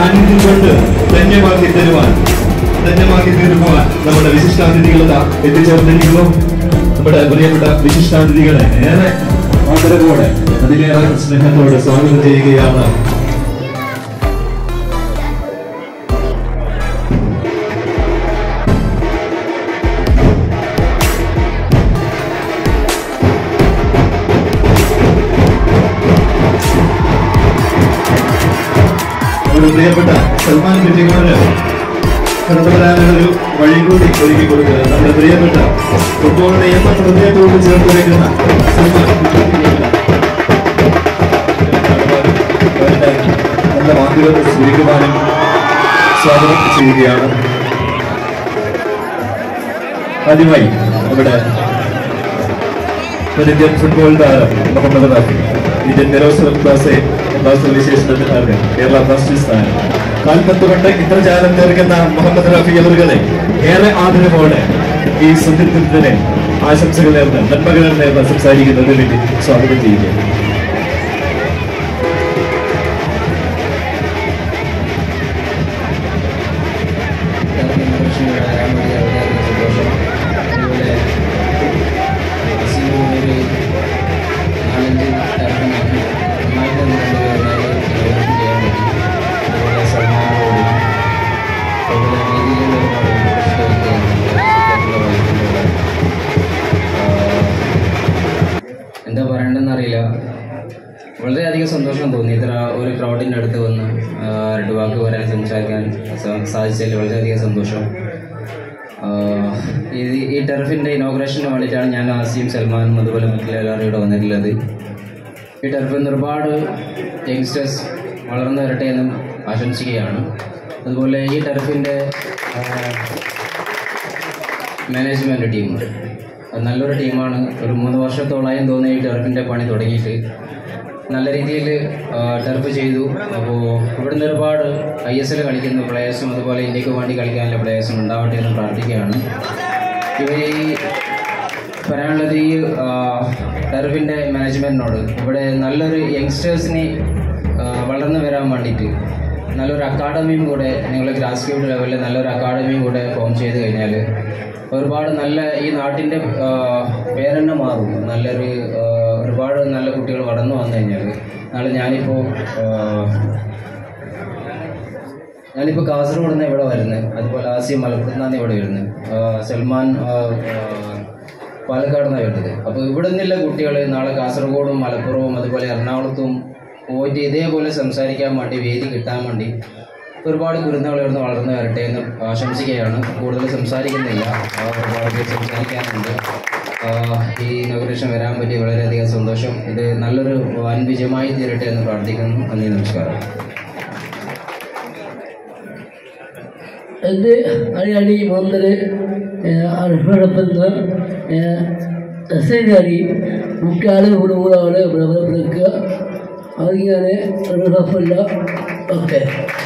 സാന്നിധ്യം കൊണ്ട് ധന്യമാക്കി തരുവാൻ ധന്യമാക്കി തീർക്കുവാൻ നമ്മുടെ വിശിഷ്ടാതിഥികൾ എത്തിച്ചേർന്നിരിക്കുന്നു നമ്മുടെ പ്രിയപ്പെട്ട വിശിഷ്ടാതിഥികളെ ഏറെ ആദരവോടെ അതിലേറെ സ്നേഹത്തോടെ സ്വാഗതം ചെയ്യുകയാണ് നമ്മുടെ പ്രിയപ്പെട്ട സൽമാൻ കുറ്റിക്കോട് കടന്നു വരാനൊരു വഴി കൂടി ഒരുക്കി കൊടുക്കുക നമ്മുടെ പ്രിയപ്പെട്ട ഫുട്ബോളിനെ എന്ന ഹൃദയത്തോട് ചേർത്ത് വയ്ക്കുന്ന സൽമാൻ കുറ്റിക്കോട്. അവരുടെ നല്ല വാക്കുകൾ സ്വീകരിക്കുവാനും സ്വാഗതം ചെയ്യുകയാണ് ആദ്യമായി നമ്മുടെ ഒരു ഇന്ത്യൻ ഫുട്ബോൾ താരം മുഹമ്മദ് റാഫി ഇന്ത്യൻ കലോത്സവം ക്ലാസ് ക്ലാസ് വിശേഷണത്തിലാണ് കേരള ബ്ലാസ്റ്റേഴ്സ് താരം കാൽപത്ത് കൊണ്ട് ഇന്ദ്രജാലം തീർക്കുന്ന മുഹമ്മദ് റാഫി അവരുകളെ ഏറെ ആദരവോടെ ഈ സുന്ദരത്തിന് ആശംസകൾ നേർന്ന് നന്മകൾ നേർന്ന് സംസാരിക്കുന്നതിന് വേണ്ടി സ്വാഗതം ചെയ്യുകയാണ് എന്താ പറയണ്ടെന്ന് അറിയില്ല വളരെയധികം സന്തോഷം തോന്നി ഇത്ര ഒരു ക്രൗഡിൻ്റെ അടുത്ത് വന്ന് ആ, രണ്ട് വാക്ക് പറയാൻ സംസാരിക്കാൻ സ- സാധിച്ചതിൽ വളരെയധികം സന്തോഷം ആ, ഇത് ഈ ടെർഫിൻ്റെ ഇനോഗ്രേഷന് വേണ്ടിയിട്ടാണ് ഞാൻ ആസിയും സൽമാനും അതുപോലെ മറ്റുള്ളവരും ഇവിടെ വന്നിട്ടുള്ളത് ഈ ടെർഫിൽ നിന്ന് ഒരുപാട് യങ്സ്റ്റേഴ്സ് വളർന്നു വരട്ടെ എന്നും ആശംസിക്കുകയാണ് അതുപോലെ ഈ ടെർഫിൻ്റെ മാനേജ്മെൻറ്റ് ടീം അത് നല്ലൊരു ടീമാണ് ഒരു മൂന്ന് വർഷത്തോളായും തോന്നി ഈ ടെർഫിൻ്റെ പണി തുടങ്ങിയിട്ട് നല്ല രീതിയിൽ ടെർഫ് ചെയ്തു അപ്പോൾ ഇവിടുന്ന് ഒരുപാട് ഐ എസ് എൽ കളിക്കുന്ന പ്ലേയേഴ്സും അതുപോലെ ഇന്ത്യക്ക് വേണ്ടി കളിക്കാനുള്ള പ്ലേയേഴ്സും ഉണ്ടാവട്ടെ എന്ന് പ്രാർത്ഥിക്കുകയാണ് ഇവർ ഈ പറയാനുള്ളത് ഈ ടെർഫിൻ്റെ മാനേജ്മെൻറ്റിനോട് ഇവിടെ നല്ലൊരു യങ്സ്റ്റേഴ്സിനെ വളർന്നു വരാൻ വേണ്ടിയിട്ട് നല്ലൊരു അക്കാഡമിയും കൂടെ നിങ്ങൾ ഗ്രാസ് റൂട്ട് ലെവലിൽ നല്ലൊരു അക്കാഡമിയും കൂടെ ഫോം ചെയ്ത് കഴിഞ്ഞാൽ ഒരുപാട് നല്ല ഈ നാട്ടിൻ്റെ പേരെന്നെ മാറും നല്ലൊരു ആ, ഒരുപാട് നല്ല കുട്ടികൾ വളർന്നു വന്നു കഴിഞ്ഞാൽ നാളെ ഞാനിപ്പോൾ ഞാനിപ്പോൾ കാസർഗോഡ് നിന്ന് ഇവിടെ വരുന്നത് അതുപോലെ ആസിയ മലപ്പുറത്ത് നിന്നാണ് ഇവിടെ വരുന്നത് ആ, സൽമാൻ ആ, ആ, പാലക്കാട് നിന്നാണ് വരുന്നത് അപ്പോൾ ഇവിടെ നിന്നുള്ള കുട്ടികൾ നാളെ കാസർഗോഡും മലപ്പുറവും അതുപോലെ എറണാകുളത്തും പോയിട്ട് ഇതേപോലെ സംസാരിക്കാൻ വേണ്ടി വേദി കിട്ടാൻ വേണ്ടി ഒരുപാട് കുരുന്നുകൾ ഇവിടുന്ന് വളർന്നു വരട്ടെ എന്ന് ആശംസിക്കുകയാണ് കൂടുതൽ സംസാരിക്കുന്നില്ല ആ, ഒരുപാട് പേര് സംസാരിക്കാനുണ്ട് ആ, ഈ ഇനോഗ്രേഷൻ വരാൻ പറ്റി വളരെയധികം സന്തോഷം ഇത് നല്ലൊരു വൻ വിജയമായി തീരട്ടെ എന്ന് പ്രാർത്ഥിക്കുന്നു നന്ദി നമസ്കാരം എൻ്റെ അടിയാടി മുഹമ്മദ് അർഹപ്പെടുന്ന തസേരി മുക്കാല് കുടുംബങ്ങളെ പ്രവർത്തിക്കുക അങ്ങനെ അർഹപ്പല്ല ഒക്കെ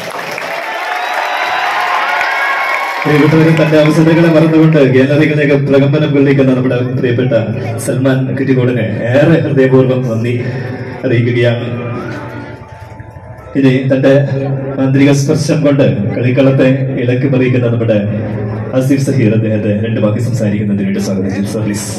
പ്രിയപ്പെട്ടവരെ തന്റെ അവസരങ്ങളെ മറന്നുകൊണ്ട് ഗാലറികളെയൊക്കെ പ്രകമ്പനം കൊള്ളിക്കുന്ന നമ്മുടെ പ്രിയപ്പെട്ട സൽമാൻ കുറ്റിക്കോടിനെ ഏറെ ഹൃദയപൂർവ്വം നന്ദി അറിയിക്കുകയാണ് ഇനി തന്റെ മാന്ത്രിക സ്പർശം കൊണ്ട് കളിക്കളത്തെ ഇളക്കി മറിയിക്കുന്ന നമ്മുടെ അസീഫ് സഹീർ അദ്ദേഹത്തെ രണ്ട് വാക്ക് സംസാരിക്കുന്നതിന് വേണ്ടി സ്വാഗതം ചെയ്തു സർ പ്ലീസ്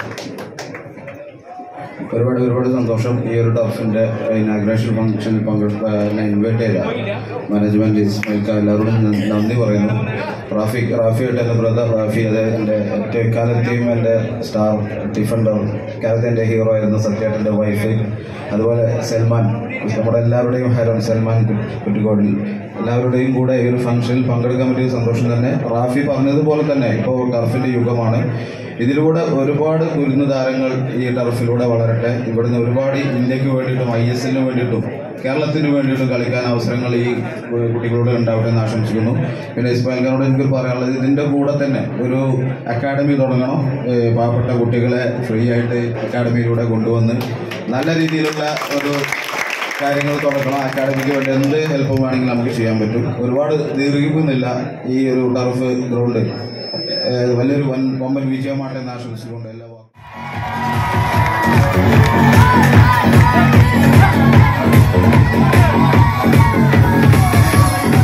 ഒരുപാട് ഒരുപാട് സന്തോഷം ഈ ഒരു ടർഫിന്റെ ഇനാഗ്രേഷൻ ഫംഗ്ഷനിൽ പങ്കെടുക്കാൻ ഇൻവൈറ്റ് ചെയ്ത മാനേജ്മെന്റ് ഇസ്മായിൽക്ക എല്ലാവരോടും ന- നന്ദി പറയുന്നു റാഫി റാഫിയായിട്ട് എൻ്റെ ബ്രദർ റാഫി അത് എൻ്റെ ഏറ്റവും എക്കാലത്തെയും എൻ്റെ സ്റ്റാർ ഡിഫൻഡർ എക്കാലത്തെ എൻ്റെ ഹീറോ ആയിരുന്നു സത്യേട്ടൻ്റെ വൈഫ് അതുപോലെ സൽമാൻ നമ്മുടെ എല്ലാവരുടെയും ഹരം സൽമാൻ കു- കുറ്റിക്കോടിൽ എല്ലാവരുടെയും കൂടെ ഈ ഒരു ഫംഗ്ഷനിൽ പങ്കെടുക്കാൻ പറ്റിയ സന്തോഷം തന്നെ റാഫി പറഞ്ഞതുപോലെ തന്നെ ഇപ്പോൾ ടർഫിന്റെ യുഗമാണ് ഇതിലൂടെ ഒരുപാട് കുരുന്നു താരങ്ങൾ ഈ ടർഫിലൂടെ വളരട്ടെ ഇവിടുന്ന് ഒരുപാട് ഇന്ത്യക്ക് വേണ്ടിയിട്ടും ഐ എസ് എല്ലിന് വേണ്ടിയിട്ടും കേരളത്തിന് വേണ്ടിയിട്ടും കളിക്കാൻ അവസരങ്ങൾ ഈ കുട്ടികളോട് ഉണ്ടാവട്ടെ എന്ന് ആശംസിക്കുന്നു പിന്നെ ഇസ്മായിൽക്കാരോട് എനിക്ക് പറയാനുള്ളത് ഇതിന്റെ കൂടെ തന്നെ ഒരു അക്കാഡമി തുടങ്ങണം ഏഹ് പാവപ്പെട്ട കുട്ടികളെ ഫ്രീ ആയിട്ട് അക്കാഡമിയിലൂടെ കൊണ്ടുവന്ന് നല്ല രീതിയിലുള്ള ഒരു കാര്യങ്ങൾ തുടങ്ങണം അക്കാഡമിക്ക് വേണ്ടി എന്ത് ഹെൽപ്പ് വേണമെങ്കിലും നമുക്ക് ചെയ്യാൻ പറ്റും ഒരുപാട് ദീർഘിക്കുന്നില്ല ഈ ഒരു ടർഫ് ഗ്രൗണ്ട് ഏഹ് വലിയൊരു വൻ വമ്പൻ വിജയമാട്ടെ എന്ന് ആശംസിച്ചുകൊണ്ട് എല്ലാ വാക്കും Thank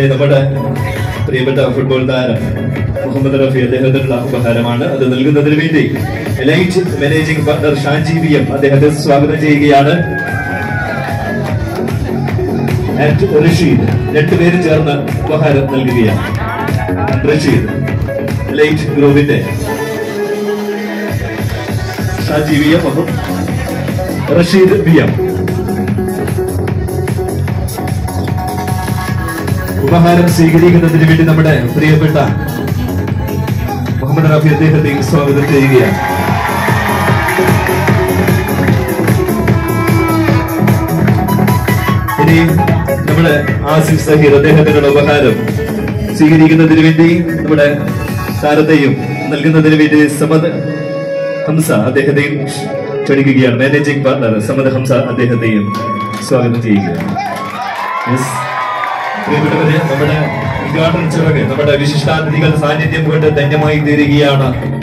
തന്നെ നമ്മുടെ പ്രിയപ്പെട്ട ഫുട്ബോൾ താരം മുഹമ്മദ് റഫി അദ്ദേഹത്തിനുള്ള ഉപഹാരമാണ് അത് നൽകുന്നതിന് വേണ്ടി elite managing partner Shaji V M അദ്ദേഹത്തെ സ്വാഗതം ചെയ്യുകയാണ് ആൻഡ് റഷീദ് രണ്ടുപേരും ചേർന്ന് ഉപഹാരം നൽകുകയാണ് റഷീദ് ലൈറ്റ് ഗ്രൂപ്പിന്റെ ഷാജി വി എം ഒപ്പം റഷീദ് വി എം ഉപഹാരം സ്വീകരിക്കുന്നതിന് വേണ്ടി നമ്മുടെ പ്രിയപ്പെട്ട മുഹമ്മദ് റഫി അദ്ദേഹത്തെ സ്വാഗതം ചെയ്യുകയാണ് ഇനി നമ്മുടെ ആസിഫ് സഹീർ അദ്ദേഹത്തിനുള്ള ഉപഹാരം സ്വീകരിക്കുന്നതിന് വേണ്ടി നമ്മുടെ താരത്തെയും നൽകുന്നതിന് വേണ്ടി സമദ് ഹംസ അദ്ദേഹത്തെയും ക്ഷണിക്കുകയാണ് മാനേജിംഗ് പാർട്ണർ സമദ് ഹംസ അദ്ദേഹത്തെയും സ്വാഗതം ചെയ്യുകയാണ് Yes. പ്രിയപ്പെട്ടവരെ നമ്മുടെ ഉദ്ഘാടന ചടങ്ങ് നമ്മുടെ വിശിഷ്ടാതിഥികൾ സാന്നിധ്യം കൊണ്ട് ധന്യമായി തീരുകയാണ്